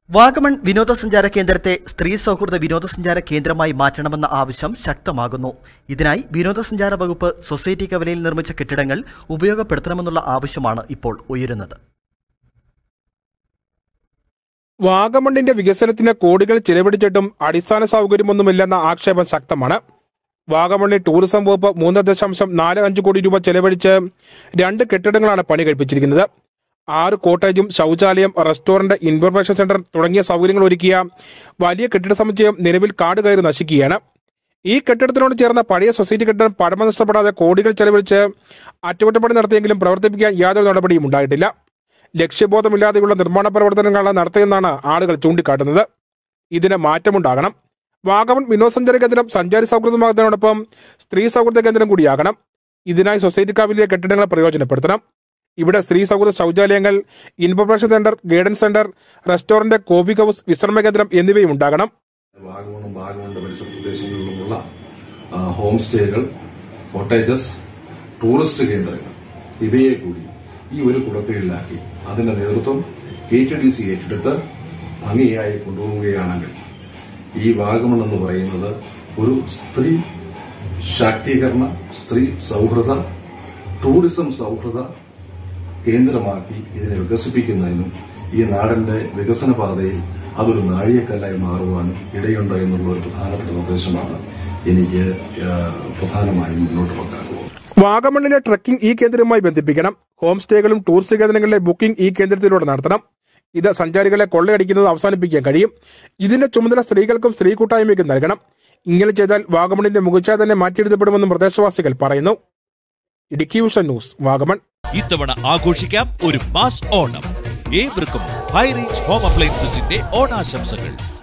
വാഗമൺ വിനോദസഞ്ചാര കേന്ദ്രത്തെ സ്ത്രീ സൗഹൃദ വിനോദസഞ്ചാര കേന്ദ്രമായി മാറ്റണമെന്ന ആവശ്യം ശക്തമാകുന്നു ഇതിനായി വിനോദസഞ്ചാര വകുപ്പ് സൊസൈറ്റി കവലയിൽ നിർമ്മിച്ച കെട്ടിടങ്ങൾ ഉപയോഗപ്പെടുത്തണമെന്നുള്ള ആവശ്യമാണ് ഇപ്പോൾ ഉയരുന്നത് വാഗമണ്ണിന്റെ വികസനത്തിന് കോടികൾ ചിലവഴിച്ചിട്ടും അടിസ്ഥാന സൗകര്യമൊന്നുമില്ലെന്ന ആക്ഷേപം ശക്തമാണ് വാഗമണ്ണിൽ ടൂറിസം വകുപ്പ് മൂന്ന് ദശാംശം നാല് അഞ്ച് കോടി രൂപ ചെലവഴിച്ച് രണ്ട് കെട്ടിടങ്ങളാണ് പണി കഴിപ്പിച്ചിരിക്കുന്നത് ആറ് കോട്ടേജും ശൗചാലയം റെസ്റ്റോറന്റ് ഇൻഫർമേഷൻ സെന്റർ തുടങ്ങിയ സൗകര്യങ്ങൾ ഒരുക്കിയ വലിയ കെട്ടിട സമുച്ചയം നിലവിൽ കാട് കയറി നശിക്കുകയാണ് ഈ കെട്ടിടത്തിനോട് ചേർന്ന പഴയ സൊസൈറ്റി കെട്ടിടം പഴമ നഷ്ടപ്പെടാതെ കോടികൾ ചെലവഴിച്ച് അറ്റകുറ്റപ്പണി നടത്തിയെങ്കിലും പ്രവർത്തിപ്പിക്കാൻ യാതൊരു നടപടിയും ഉണ്ടായിട്ടില്ല ലക്ഷ്യബോധമില്ലാതെയുള്ള നിർമ്മാണ പ്രവർത്തനങ്ങളാണ് നടത്തിയെന്നാണ് ആളുകൾ ചൂണ്ടിക്കാട്ടുന്നത് ഇതിന് മാറ്റമുണ്ടാകണം വാഗമൺ വിനോദസഞ്ചാര കേന്ദ്രം സഞ്ചാരി സൗഹൃദമാകുന്നതിനോടൊപ്പം സ്ത്രീ സൗഹൃദ കേന്ദ്രം കൂടിയാകണം ഇതിനായി സൊസൈറ്റി കാവിലെ കെട്ടിടങ്ങൾ പ്രയോജനപ്പെടുത്തണം ഇവിടെ സ്ത്രീ സൗഹൃദ ശൗചാലയങ്ങൾ information centre guidance centre restaurant coffee house വിശ്രമ കേന്ദ്രം എന്നിവയും ഉണ്ടാകണം വാഗമണും വാഗമണിന്റെ പരിസര പ്രദേശങ്ങളിലുമുള്ള ആ, ഹോം സ്റ്റേകൾ കോട്ടേജസ് ടൂറിസ്റ്റ് കേന്ദ്രങ്ങൾ ഇവയെ കൂടി ഈ ഒരു കുടക്കീഴിലാക്കി അതിന്റെ നേതൃത്വം കെ ടി ഡി സി ഏറ്റെടുത്ത് ഭംഗിയായി കൊണ്ടുപോവുകയാണെങ്കിൽ ഈ വാഗമൺ എന്ന് പറയുന്നത് ഒരു സ്ത്രീ ശാക്തീകരണ സ്ത്രീ സൗഹൃദ ടൂറിസം സൗഹൃദ കേന്ദ്രമാക്കി ഇതിനെ വികസിപ്പിക്കുന്നതിനും ഈ നാടിന്റെ വികസന പാതയിൽ അതൊരു നാഴികക്കല്ലായി മാറുവാനും ഇടയുണ്ട് എന്നുള്ള ഒരു പ്രധാനപ്പെട്ട നിർദ്ദേശമാണ് എനിക്ക് ആ, പ്രധാനമായും മുന്നോട്ട് വെക്കാനുള്ളത് വാഗമണ്ണിലെ ട്രക്കിംഗ് ഈ കേന്ദ്രവുമായി ബന്ധിപ്പിക്കണം ഹോം സ്റ്റേകളും ടൂറിസ്റ്റ് കേന്ദ്രങ്ങളിലെ ബുക്കിംഗ് ഈ കേന്ദ്രത്തിലൂടെ നടത്തണം ഇത് സഞ്ചാരികളെ കൊള്ളയടിക്കുന്നത് അവസാനിപ്പിക്കാൻ കഴിയും ഇതിന്റെ ചുമതല സ്ത്രീകൾക്കും സ്ത്രീ കൂട്ടായ്മയ്ക്കും നൽകണം ഇങ്ങനെ ചെയ്താൽ വാഗമണിന്റെ മുഖച്ഛ തന്നെ മാറ്റിയെഴുതപ്പെടുമെന്നും പ്രദേശവാസികൾ പറയുന്നു ഇടുക്കി വിഷൻ ന്യൂസ് വാഗമൺ ഇത്തവണ ആഘോഷിക്കാം ഒരു മാസ് ഓണം ഏവർക്കും ഹൈറേഞ്ച് ഹോം അപ്ലയൻസസിന്റെ ഓണാശംസകൾ